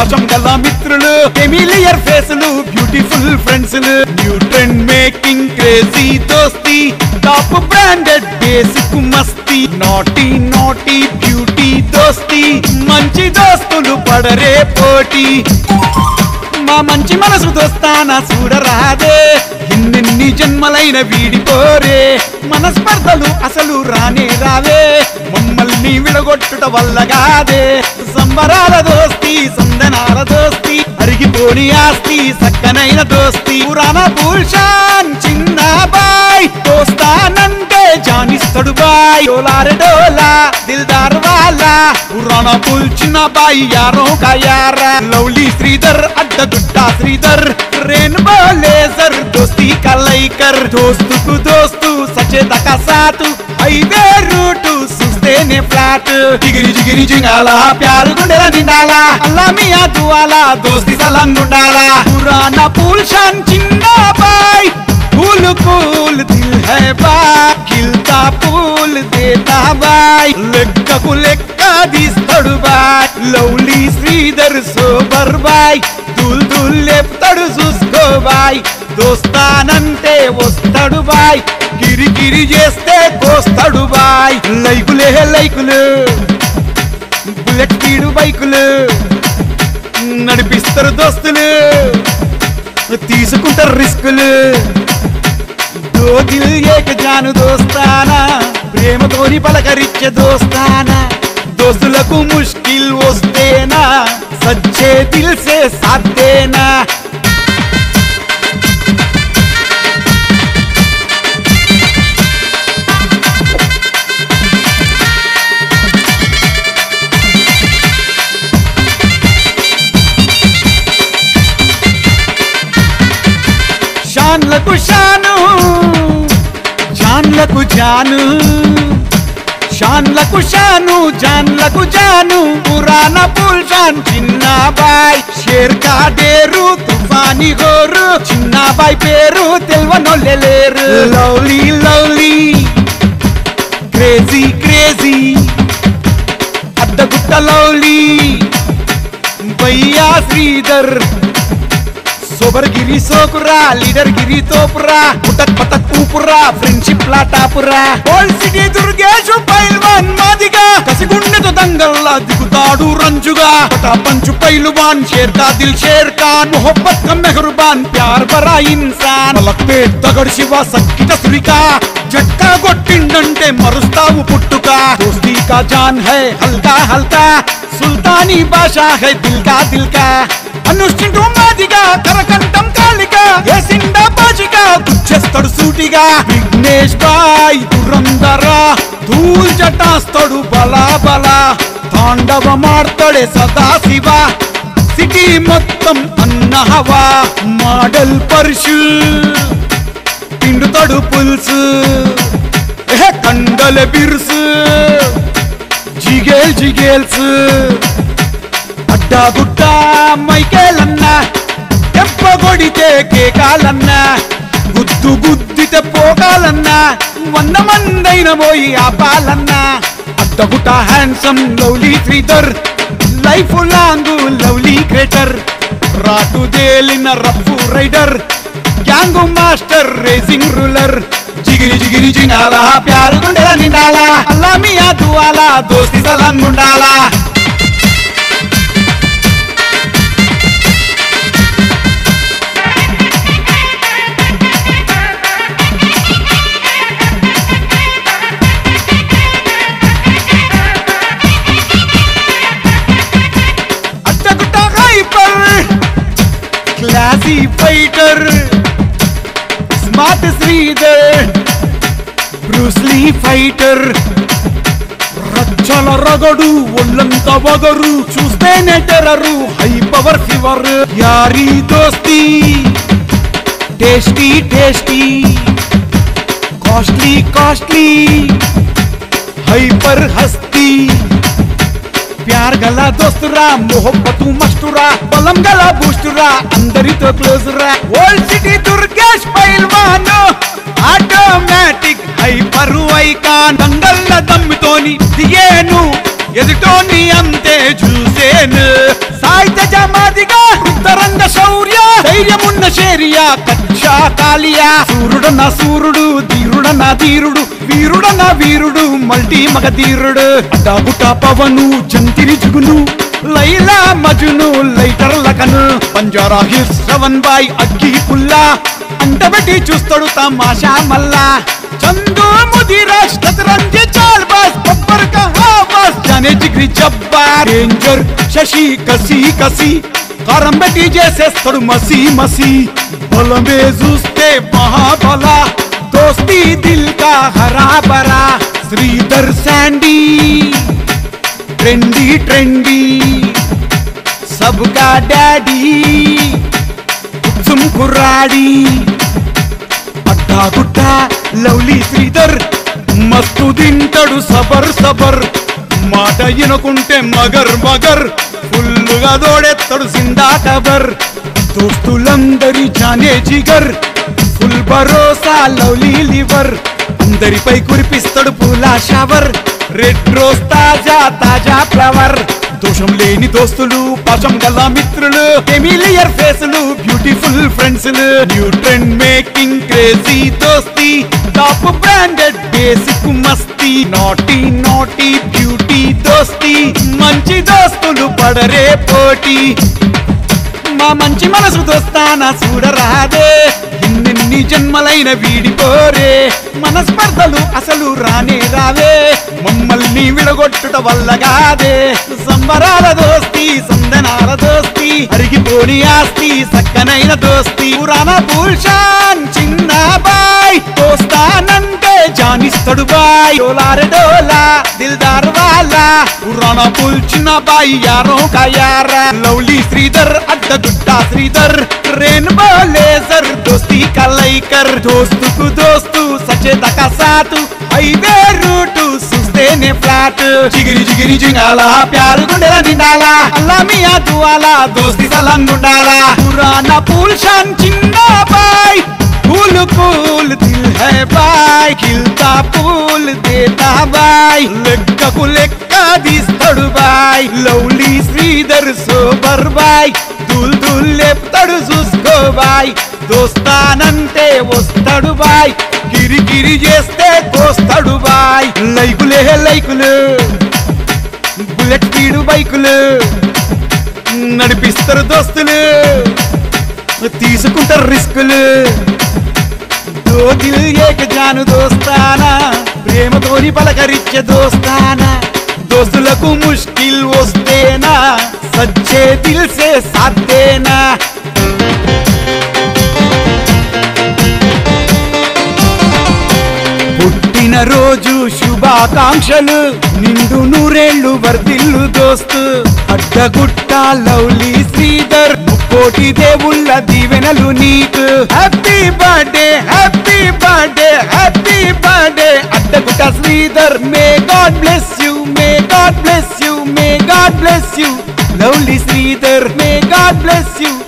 పాశం గల మిత్రులు ఎమిలియర్ ఫేసులు beautiful friends new trend making crazy దోస్తి టాప్ బ్రాండెడ్ బేసిక్ మస్తి నాటీ నాటీ బ్యూటీ దోస్తి మంచి దోస్తులు పడరే పోటీ మా మంచి మనసు దోస్తానా చూడరాదే ఎన్నెన్ని జన్మలైన వీడిపోరే మన స్పర్ధలు అసలు రానే రావే మమ్మల్ని విడగొట్టుట వల్ల కాదే సంబరాల దోస్తి సందనాల దోస్తి అరిగిపోని ఆస్తి సక్కనైన దోస్తి పురాణ పురుషాన్ చిన్న బాయ్ దోస్తానంటే జానిస్తాడు బాయ్ డోలారే డోలా దిల్దార్ వాలా పురాణ పుల్చిన బాయ్ యారో का यार लवली श्रीधर अड्डा दुट्टा श्रीधर रेनबो लेजर दोस्ती का लैकर दोस्त కు దోస్తు సచేత का साथ హైవే రూట్ సుస్తేనే ఫ్లాట్ జిగిరి జిగిరి జింగాల ప్యారు గుండెల నిండాల అల్లా మియా దువాలా దోస్తి సలంగుండాలా పురాణ పుల్షన్ చిన్న బాయ్ फूल फूल दिल है బాయ్ ఖిల్తా పూల్ దేతా బాయ్ లెక్కకు లెక్క తీస్తాడు బాయ్ లవ్లీ శ్రీధర్ సోబర్ బాయ్ దుల్ దుల్ లేపుతాడు చూసుకో బాయ్ దోస్తానంటే వస్తాడు బాయ్ గిరి గిరి చేస్తే కోస్తాడు బాయ్ లైకులే లైకులు బుల్లెట్ స్పీడు బైకులు నడిపిస్తారు దోస్తులు తీసుకుంటారు రిస్కులు దో దిల్ ఏక జాను దోస్తానా ప్రేమతోని పలకరిచ్చే దోస్తానా దోస్తులకు ముష్కిల్ వస్తేనా సచ్చే దిల్ సే సాధేనా షాన్లకు షాను జాన్లకు జాను షాన్లకు షాను జాన్లకు జాను పురాణ పుల్షాన్ చిన్న బాయ్ షేర్ కాడేరు తుఫాని గోరు చిన్న బాయ్ పేరు తెల్వనొల్లెలేరు lovely lovely crazy crazy Addagutta lovely భయ్యా శ్రీధర్ సోబర్ గిరి సోకురా లీడర్ గిరి తోపురా పుటక్ పతక్ ఊపురా ఫ్రెండ్షిప్ లా టాపురా ఓల్డ్ సిటీ దుర్గేషు పైల్వాన్ మాదిగా కసిగుండెతో దంగల్లా దిగుతాడు రంజుగా పటా పంచు పైలువాన్ షేర్ కా దిల్ షేర్ ఖాన్ మొహబ్బత్ కా మెహర్బాన్ ప్యార్ బరా ఇన్సాన్ పలక్పేట్ తగడు శివ సక్కిట సురికా జట్కా కొట్టిండంటే మరుస్తావు పుట్టుక దోస్తీ కా జాన్ హై హల్కా హల్కా సుల్తానీ బాషా హై దిల్ కా దిల్ కా అనుష్ఠింటు మాదిగా కరకంఠం కాలిక ఏసిండా బాజిగా గుచ్చేస్తాడు సూటిగా విఘ్నేష్ బాయ్ దురందరా ధూల్ జటాస్తాడు బలా బలా తాండవ మాడతాడే సదా శివ సిటీ మొత్తం అన్న హవా మోడల్ పరుషు పిండుతాడు పుల్సు ఏ కండల బిరుసు జిగేల్ జిగేల్స్ అడ్డా గుడ్డ మైకేలన్న దెబ్బ కొడితే కేకాలన్న గుద్దు గుద్దితే పోగాలన్న వంద మందైన పోయి ఆపాలన్న Addagutta handsome lovely Sridhar life long lovely crater రాటు దేలిన rough rider gang master racing ruler జిగిరి జిగిరి జింగాలా ప్యారు గుండెల నిండాలా అల్లా మియా దువాలా దోస్తి సలాం గుండాలా Addagutta hyper classy fighter smart Sridhar Bruce Lee fighter రచ్చల రగడు ఒళ్ళంత వగరు చూస్తేనే టెరరు హై పవర్ ఫీవర్ యారీ దోస్తి tasty tasty costly costly hyper హస్తి ప్యార్ గల దోస్తురా మొహబ్బతు మస్తురా బలం గల బూస్టురా అందరితో క్లోజ్ రా ఓల్డ్ సిటీ దుర్గేష్ పైల్వాన్ ఆటోమేటిక్ హైపర్ ఐకాన్ దంగల్ల దమ్మితోని దిగేను ఎదుటోని అంతే చూసేను సాహిత్య జమాదిగా ఉత్తరంగ శౌర్య ధైర్యమున్న శేరియా కక్షా కాలియా సూర్యుడన్న సూర్యుడు ధీరుడన్న ధీరుడు వీరుడన్న వీరుడు మల్టీ మగ ధీరుడు అడ్డాబుట పవను జంతిరి జుగును లైలా మజును లైటర్ లకను పంజారా హిల్స్ శ్రవణ్ బాయ్ అగ్గి పుల్లా అంటబెట్టి చూస్తాడు తమాషా మల్లా చందు ముదిరాజ్ శతరంజి చాల్ బాస్ బబ్బర్ కహా బాస్ జానే జిగ్రి జబ్బా రేంజర్ శశి కసి కసి కారం పెట్టి చేసేస్తాడు మసి మసి బలమే చూస్తే మహాబల దోస్తి దిల్ కా హరా బరా శ్రీధర్ శాండీ ట్రెండీ ట్రెండీ సబ్కా డాడీ కుత్సుమ్ కుర్రాడి అట్టా గుట్ట లవ్లీ శ్రీధర్ మస్తు తింటాడు సబర్ సబర్ మాట వినకుంటే మగర్ మగర్ ఫుల్లుగా దోడెత్తాడు సిందా కబర్ దోస్తులందరి జానే జిగర్ ఫుల్ భరోసా లవ్లీ లివర్ అందరిపై కురిపిస్తాడు పూల షవర్ రెడ్ రోజ్ తాజా తాజా ఫ్లవర్ దోషం లేని దోస్తులు పాశం గల మిత్రులు ఎమిలియర్ ఫేసులు beautiful friends new trend making crazy దోస్తి టాప్ బ్రాండెడ్ బేసిక్ మస్తి నాటీ నాటీ బ్యూటీ దోస్తి మంచి దోస్తులు పడరే పోటీ మా మంచి మనసు దోస్తానా చూడరాదే ఎన్నెన్ని జన్మలైన వీడిపోరే మన స్పర్ధలు అసలు రానే రావే మమ్మల్ని విడగొట్టుట వల్ల కాదే సంబరాల దోస్తి సందనాల దోస్తి అరిగిపోని ఆస్తి సక్కనైన దోస్తి పురాణ భూషాన్ చిన్న బాయ్ దోస్తానంటే జానిస్తాడు బాయ్ డోలారే డోలా దిల్దార్ వాలా పురాణ పుల్చిన బాయ్ యారో కయారా lovely Sridhar Addagutta Sridhar rainbow laser दोस्ती का लैकर दोस्तకు దోస్తు సచేత का साथ హైవే రూట్ సుస్తేనే ఫ్లాట్ జిగిరి జిగిరి జింగాల ప్యారు గుండెల నిండాలా అల్లా మియా దువాలా దోస్తి సలంగుండాలా పురాణ పూల్ షాన్ చిన్న బాయ్ फूल फूल दिल है బాయ్ खिलता फूल देता బాయ్ లెక్కకు లెక్క తీస్తాడు బాయ్ లవ్లీ శ్రీధర్ సోబర్ బాయ్ దుల్ దుల్ లేపుతాడు చూసుకో బాయ్ దోస్తానంటే వస్తాడు బాయ్ గిరి గిరి చేస్తే కోస్తాడు బాయ్ లైకులే లైకులు బుల్లెట్ స్పీడు బైకులు నడిపిస్తారు దోస్తులు తీసుకుంటారు రిస్కులు దో దిల్ ఏక జాను దోస్తానా ప్రేమతోని పలకరించే దోస్తానా దోస్తులకు ముష్కిల్ వస్తేనా సచ్చే దిల్ సే సాధేనా పుట్టిన రోజు శుభాకాంక్షలు నిండు నూరేళ్లు వర్దిల్లు దోస్తు అడ్డగుట్ట లవ్లీ శ్రీధర్ ముక్కోటి దేవుళ్ళ దీవెనలు నీకు happy birthday happy birthday happy birthday Addagutta Sridhar may God bless you may God bless you may God bless you lovely Sridhar may God bless you